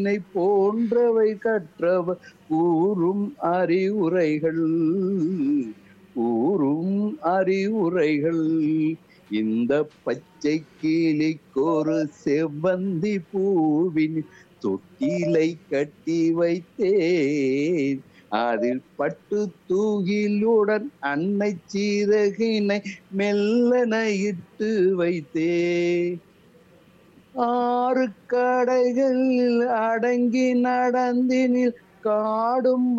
என்னை போன்றவை கற்றவர் கூறும் அறிவுரைகள் கூறும் அறிவுரைகள் இந்த பச்சை கிளிக்கொரு செவ்வந்தி பூவின் தொட்டிலை கட்டி வைத்தேன் அதில் பட்டு தூகிலுடன் அன்னை சீரகினை மெல்லன இட்டு வைத்தேன் ஆறு கடைகளில் அடங்கி நடந்தினில் காடும்